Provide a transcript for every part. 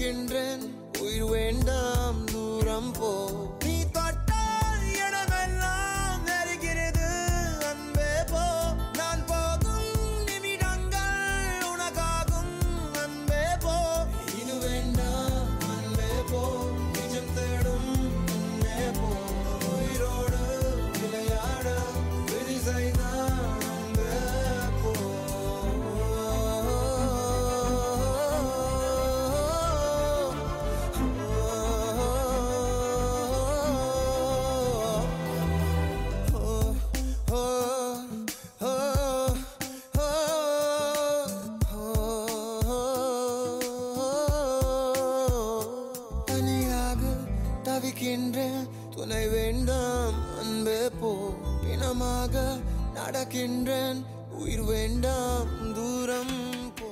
நடக்கின்றேன் உயிர் வேண்டாம் தூரம் போ நீ தொட்டால் இடமெல்லாம் நெருகிறது அன்பே போ நான் போகும் நிமிடங்கள் உனக்காகும் அன்பே போ இது வேண்டாம் அன்பே போ நிஜம் தேடும் அன்பே போ உயிரோடு விளையாட விதி செய்தான் அன்பே தனியாக தவிக்கின்றேன் துணை வேண்டாம் அன்பே போ பிணமாக நடக்கின்றேன் உயிர் வேண்டாம் தூரம் போ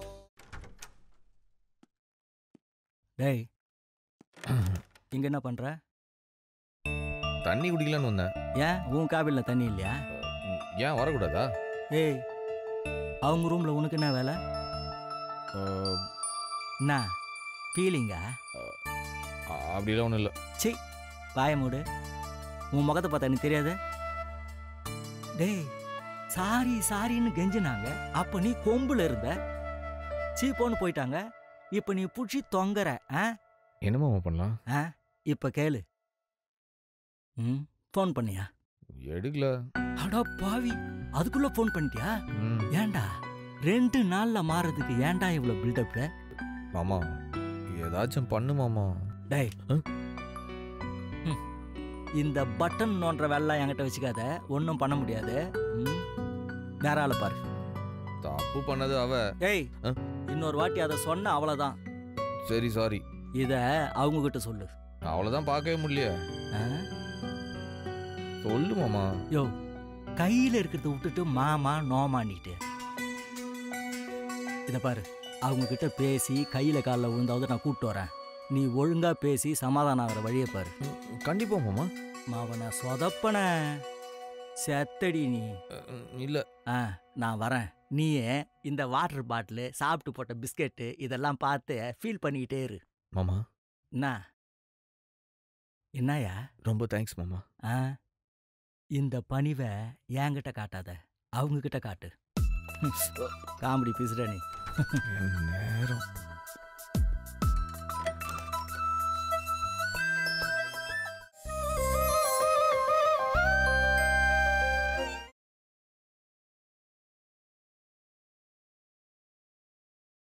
டேய் இங்க என்ன பண்ற தண்ணி குடிக்கலான்னு வந்தேன் ஏன் உன் காபில்ல தண்ணி இல்லையா ம், ஏன் வரக்கூடாதா ஏய் அவங்க ரூம்ல உனக்கு என்ன வேலை அஹ், என்ன ஃபீலிங்கா அ- அப்படிலாம் ஒன்றும் இல்லை சி வாய மூடு உன் முகத்தை பார்த்தா எனக்கு தெரியாது டேய் சாரி சாரின்னு கெஞ்சினாங்க அப்ப நீ கொம்புல இருந்த சீப்போன்னு போயிட்டாங்க இப்ப நீ புடிச்சு தொங்குற ஆ என்னமாமா பண்ணலாம் ஆ இப்ப கேளு ம் ஃபோன் பண்ணியா எடுக்கல அடா பாவி அதுக்குள்ள ஃபோன் பண்ணிட்டியா ம், ஏன்டா ரெண்டு நாள்ல மாறதுக்கு ஏன்டா இவ்வளவு பில்டப் மாமா ஏதாச்சும் பண்ணு மாமா டேய் ஆ? ம். இந்த பட்டன் நோன்ற வேலைலாம் என்கிட்ட வச்சுக்காத ஒன்றும் பண்ண முடியாது ம். வேற ஆளை பாரு தப்பு பண்ணது அவ ஏய் ஆ? இன்னொரு வாட்டி அதை சொன்ன அவ்வளோதான் சரி சாரி இத அவங்க கிட்ட சொல்லு அவ்வளோதான் பார்க்கவே முடியல ஆ? சொல்லு மாமா யோ கையில இருக்கிறத விட்டுட்டு மாமா நோமானிட்டு இத பாரு அவங்க கிட்ட பேசி கையில காலில் விழுந்தாவது நான் கூப்பிட்டு வரேன் நீ ஒழுங்கா பேசி சமாதானம் ஆகிற வழியை பாரு கண்டிப்பா மாமா மாவனை சொதப்பன செத்தடி நீ அஹ், இல்ல ஆ நான் வரேன் நீயே இந்த வாட்டர் பாட்டிலு சாப்பிட்டு போட்ட பிஸ்கெட்டு இதெல்லாம் பார்த்து ஃபீல் பண்ணிக்கிட்டே இரு மாமா என்ன என்னயா ரொம்ப தேங்க்ஸ் மாமா ஆ இந்த பணிவை என்கிட்ட காட்டாத அவங்க கிட்ட காட்டு காமெடி பேசுற நீ என் நேரம்